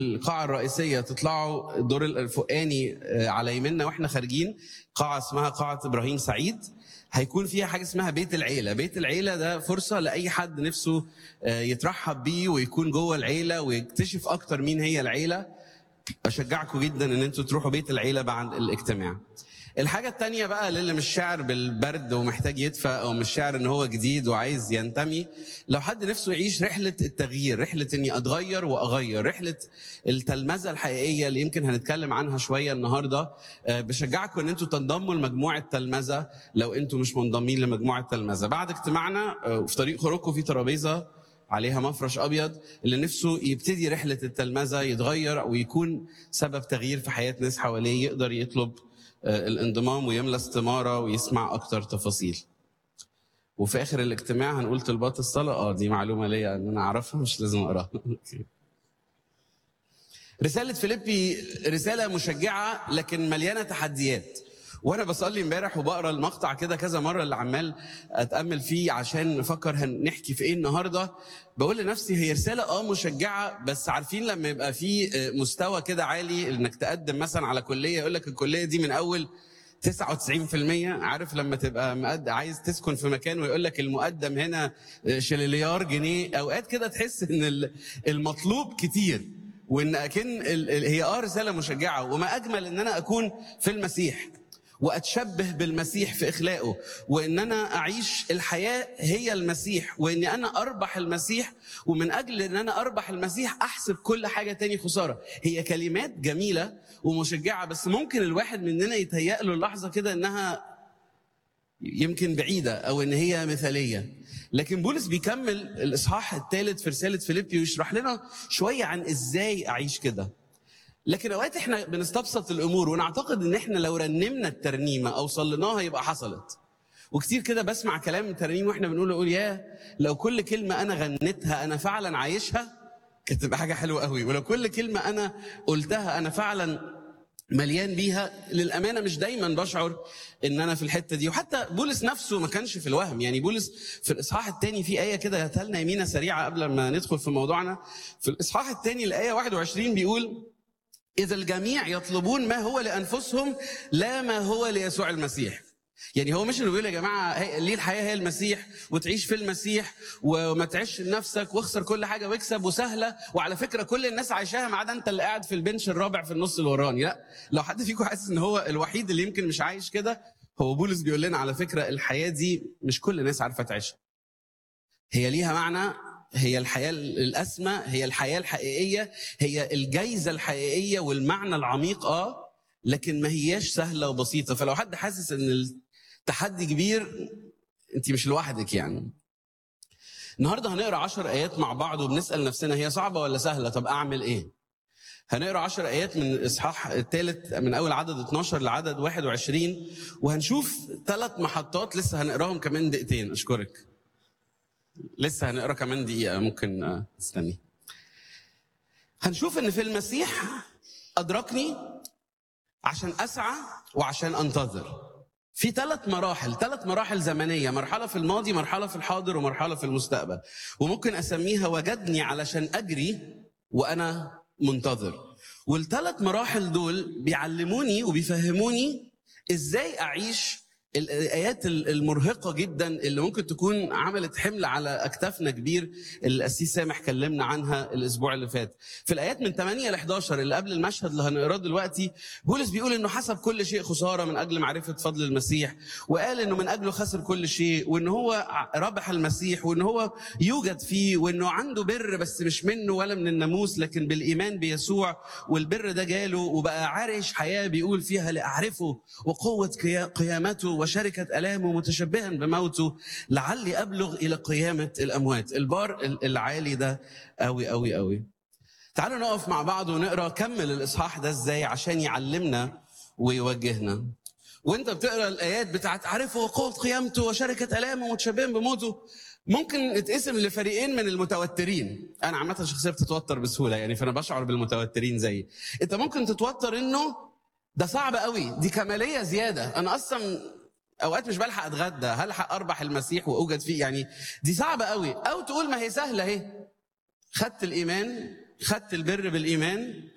القاعة الرئيسية تطلعوا الدور الفوقاني آه، على يميننا واحنا خارجين قاعة اسمها قاعة إبراهيم سعيد هيكون فيها حاجة اسمها بيت العيلة بيت العيلة ده فرصة لأي حد نفسه آه، يترحب بيه ويكون جوه العيلة ويكتشف أكتر مين هي العيلة أشجعكم جدا إن أنتوا تروحوا بيت العيلة بعد الاجتماع الحاجة التانية بقى للي مش شاعر بالبرد ومحتاج يدفى أو مش شاعر إن هو جديد وعايز ينتمي لو حد نفسه يعيش رحلة التغيير رحلة إني أتغير وأغير رحلة التلمذة الحقيقية اللي يمكن هنتكلم عنها شوية النهاردة آه، بشجعكم إن أنتوا تنضموا لمجموعة تلمذة لو أنتوا مش منضمين لمجموعة تلمذة بعد اجتماعنا آه، في طريق خروجكم في ترابيزة عليها مفرش ابيض اللي نفسه يبتدي رحله التلمذه يتغير ويكون سبب تغيير في حياه ناس حواليه يقدر يطلب آه، الانضمام ويملى استماره ويسمع اكتر تفاصيل. وفي اخر الاجتماع هنقول طلبات الصلاه اه دي معلومه ليا ان انا اعرفها مش لازم اقراها. رساله فيليبي رساله مشجعه لكن مليانه تحديات. وانا بصلي امبارح وبقرا المقطع كده كذا مره اللي عمال اتامل فيه عشان نفكر هنحكي في ايه النهارده بقول لنفسي هي رساله اه مشجعه بس عارفين لما يبقى في آه، مستوى كده عالي انك تقدم مثلا على كليه يقول لك الكليه دي من اول 99% عارف لما تبقى مقد... عايز تسكن في مكان ويقول لك المقدم هنا آه، شليليار جنيه اوقات كده تحس ان ال- المطلوب كتير وان اكن ال... ال- هي اه رساله مشجعه وما اجمل ان انا اكون في المسيح واتشبه بالمسيح في اخلاقه وان انا اعيش الحياه هي المسيح واني انا اربح المسيح ومن اجل ان انا اربح المسيح احسب كل حاجه تاني خساره هي كلمات جميله ومشجعه بس ممكن الواحد مننا يتهيأ له اللحظه كده انها يمكن بعيده او ان هي مثاليه لكن بولس بيكمل الاصحاح الثالث في رساله فيليبي ويشرح لنا شويه عن ازاي اعيش كده لكن اوقات احنا بنستبسط الامور ونعتقد ان احنا لو رنمنا الترنيمه او صليناها يبقى حصلت وكتير كده بسمع كلام الترنيم واحنا بنقول اقول يا لو كل كلمه انا غنيتها انا فعلا عايشها كانت تبقى حاجه حلوه قوي ولو كل كلمه انا قلتها انا فعلا مليان بيها للامانه مش دايما بشعر ان انا في الحته دي وحتى بولس نفسه ما كانش في الوهم يعني بولس في الاصحاح الثاني في ايه كده هاتها لنا يمينه سريعه قبل ما ندخل في موضوعنا في الاصحاح الثاني الايه 21 بيقول إذا الجميع يطلبون ما هو لأنفسهم لا ما هو ليسوع المسيح يعني هو مش انه بيقول يا جماعه هي- ليه الحياه هي المسيح وتعيش في المسيح وما تعيش لنفسك واخسر كل حاجه واكسب وسهله وعلى فكره كل الناس عايشاها ما عدا انت اللي قاعد في البنش الرابع في النص الوراني لا لو حد فيكم حاسس ان هو الوحيد اللي يمكن مش عايش كده هو بولس بيقول لنا على فكره الحياه دي مش كل الناس عارفه تعيشها هي ليها معنى هي الحياة الأسمى هي الحياة الحقيقية هي الجايزة الحقيقية والمعنى العميق آه لكن ما هياش سهلة وبسيطة فلو حد حاسس إن التحدي كبير أنت مش لوحدك يعني النهاردة هنقرأ عشر آيات مع بعض وبنسأل نفسنا هي صعبة ولا سهلة طب أعمل إيه هنقرا 10 ايات من الاصحاح الثالث من اول عدد 12 لعدد 21 وهنشوف ثلاث محطات لسه هنقراهم كمان دقيقتين اشكرك لسه هنقرا كمان دقيقة ممكن آه، تستني. هنشوف ان في المسيح ادركني عشان اسعى وعشان انتظر. في ثلاث مراحل، ثلاث مراحل زمنية، مرحلة في الماضي، مرحلة في الحاضر، ومرحلة في المستقبل. وممكن اسميها وجدني علشان اجري وانا منتظر. والثلاث مراحل دول بيعلموني وبيفهموني ازاي اعيش الايات المرهقه جدا اللي ممكن تكون عملت حمل على اكتافنا كبير اللي الاسيس سامح كلمنا عنها الاسبوع اللي فات في الايات من 8 ل 11 اللي قبل المشهد اللي هنقراه دلوقتي بولس بيقول انه حسب كل شيء خساره من اجل معرفه فضل المسيح وقال انه من اجله خسر كل شيء وان هو ربح المسيح وان هو يوجد فيه وانه عنده بر بس مش منه ولا من الناموس لكن بالايمان بيسوع والبر ده جاله وبقى عايش حياه بيقول فيها لاعرفه وقوه قيا- قيامته وشركه الامه متشبها بموته لعلي ابلغ الى قيامه الاموات البار ال- العالي ده قوي قوي قوي تعالوا نقف مع بعض ونقرا كمل الاصحاح ده ازاي عشان يعلمنا ويوجهنا وانت بتقرا الايات بتاعت عارفه قوه قيامته وشركه الامه متشبها بموته ممكن نتقسم لفريقين من المتوترين انا عامه شخصيه بتتوتر بسهوله يعني فانا بشعر بالمتوترين زي انت ممكن تتوتر انه ده صعب قوي دي كماليه زياده انا اصلا اوقات مش بلحق اتغدى هلحق اربح المسيح واوجد فيه يعني دي صعبه قوي او تقول ما هي سهله اهي خدت الايمان خدت البر بالايمان